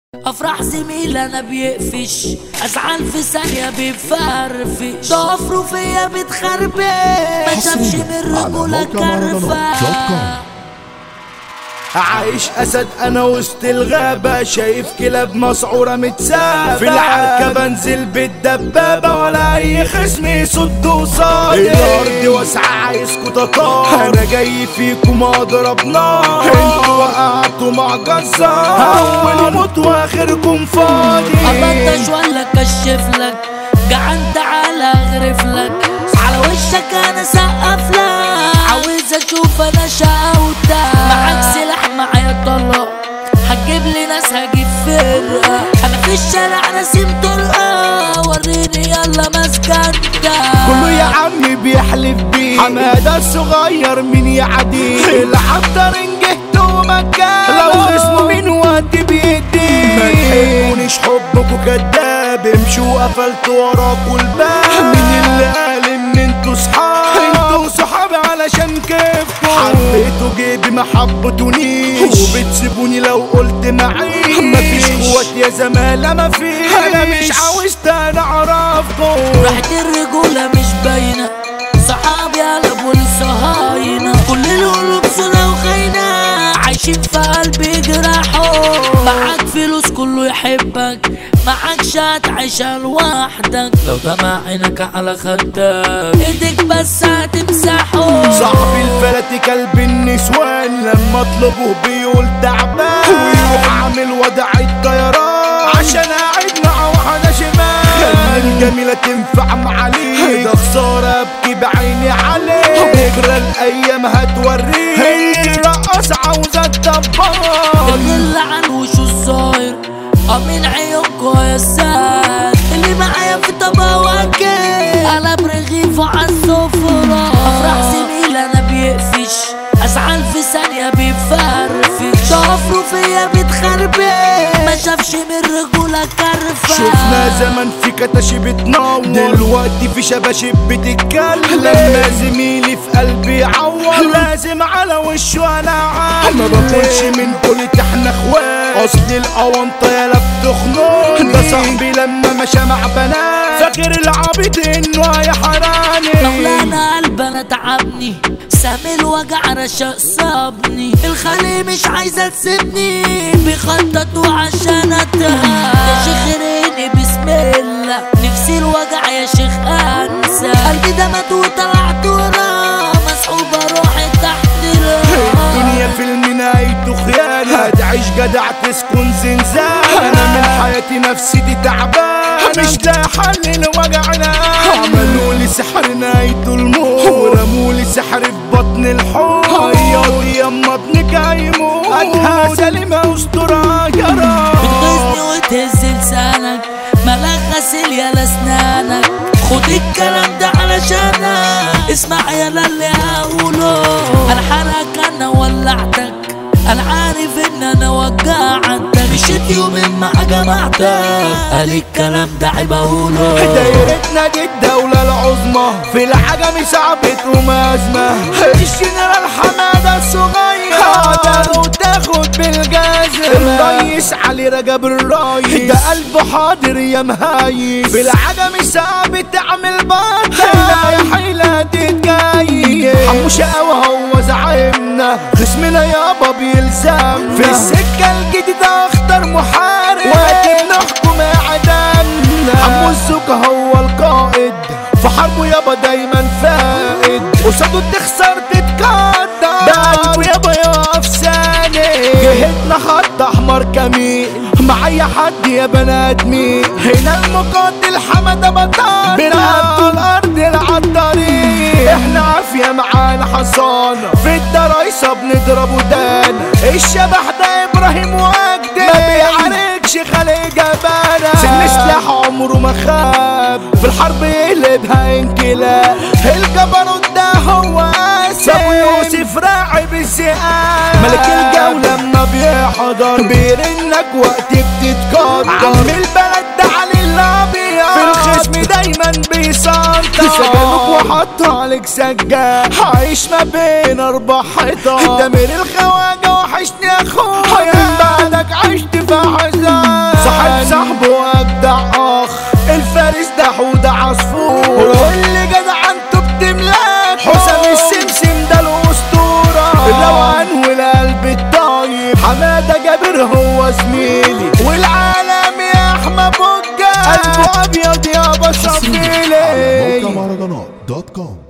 افرح زميل انا بيقفش ازعل في ثانية بيفرفش ضفره فيا بتخربش ما شافش من رجولة كرفة عايش اسد انا وسط الغابة شايف كلاب مسعورة متسابة في العركة بنزل بالدبابة ولا اي خصم يصد قصادي الارض واسعة عايزكوا تطار انا جاي فيكم اضرب نار انتوا وقعتوا مع جزار اول اموت واخركم فاضي ابطش ولا كشف لك جعان تعالى اغرف لك على وشك انا سقف لك عاوز اشوف انا شقاوتك معاك سلاح معايا طلق هتجيب لي ناس هجيب فرقة انا في الشارع نسيم طلقة وريني يلا مسكنك كله يا عمي بيحلف بيه حمادة الصغير مين يعديه العطر نجهت ومكان لو اسمه من وقت بيدي ما تحبونيش حبكوا كداب امشوا قفلتوا وراكوا الباب مين اللي قال ان انتوا صحاب انتوا صحابي علشان كيفكم حبيتوا جيبي ما حبتونيش وبتسيبوني لو قلت معيش مفيش قوات يا زمالة مفيش انا مش عاوز تاني اعرفكم راحت الرجولة مش باينة صحابي قلبوا الصهاينة كل القلوب صدى وخاينة عايشين في قلبي جراحهم معاك فلوس كله يحبك معاكش هتعيشها لوحدك لو دمع عينك على خدك ايدك بس هتمسحه صاحبي الفلاتي كلب النسوان لما اطلبه بيقول تعبان ويروح عامل وضع الطيران عشان قاعد مع واحدة شمال الجميلة تنفع معاليك ده خسارة ابكي بعيني عليك بكرة الايام هتوريك هي رقص عاوزة تدبر اللي عن وشه الظاهر اه من عيونكوا يا ساد اللي معايا في طبقك انا برغيفه عالسفرة افرح زميل انا بيقفش ازعل في ثانية بيفرفش ضفره فيا بتخربش ما شافش من رجولة كرفة شفنا زمن في كتاشي بتنور دلوقتي في شباشب بتتكلم لما زميلي في قلبي يعور لازم على وشه انا عامل ما باكلش من دول احنا اخوات اصل الاونطه يالا بتخنق ده صاحبي لما مشى مع بنات فاكر العبيط انه يا حراني مولانا قلب انا تعبني سامي الوجع رشا صابني الخلي مش عايزة تسيبني بيخططوا عشان اتها يا شيخ ريني بسم الله نفسي الوجع يا شيخ انسى قلبي ده مات وطلعت وراه مسحوبة روحي تحت الدنيا فيلم نهايته خيانة هتعيش جدع تسكن زنزانة أنا من حياتي نفسيتي تعبان مش ده حل لوجعنا عملوا لي سحر نهايته الموت ورموا لي سحر في بطن الحوت عياط يما ابنك هيموت أدها سليمة أسطورة يا رب بتغيظني وتهز لسانك ملاك غسيل يا لسنانك خد الكلام ده علشانك اسمع يا اللي هقوله انا حرك انا ولعتك انا عارف ان انا وجعتك مشيت يومين مع جماعتك قال الكلام ده عيب اقوله دايرتنا دي الدولة العظمى في العجم صعبت ومازمة الجنرال حمادة الصغير قدروا تاخد بالجزمة الريس علي رجب الرايس ده قلبه حاضر يا مهايس في العجم صعب تعمل بطل لا يا حيلة تتجايز حمو شقاوة هو زعيمنا خصمنا يابا بيلزم في السكة الجديدة اختار محارب وقت بنحكم اعدامنا حمو الزوكا هو القائد في حربه يابا دايما فائد قصاده تخسر تتقدر ده قلبه يابا يقف ثاني جهتنا خط احمر كمين مع اي حد يا بني ادمين هنا المقاتل حمد بطل برقبته الارض العطارين احنا عافية معانا حصان في الدرايسة بنضرب ودان الشبح ده ابراهيم وجدي ما بيعاركش خلق جبانة سن سلاح عمره ما خاب في الحرب يقلبها انكلاب الجبروت ده هو اسد ابو يوسف راعي بالسقاف ملك الجولة لما بيحضر بيرنك وقت بتتقدر عم البلد ده علي الابيض في الخصم دايما بيسنطر سجنك وحط عليك سجاد عايش ما بين اربع حيطان دمير الخواجه وحشني اخويا من بعدك عشت في حزان عصفور واللي جدع انتو بتملاك حسام السمسم ده الاسطورة الروقان والقلب الطيب حمادة جابر هو زميلي والعالم يا احمد بوجة قلبه ابيض يابا حصريا صفيلي على موقع مهرجانات دوت كوم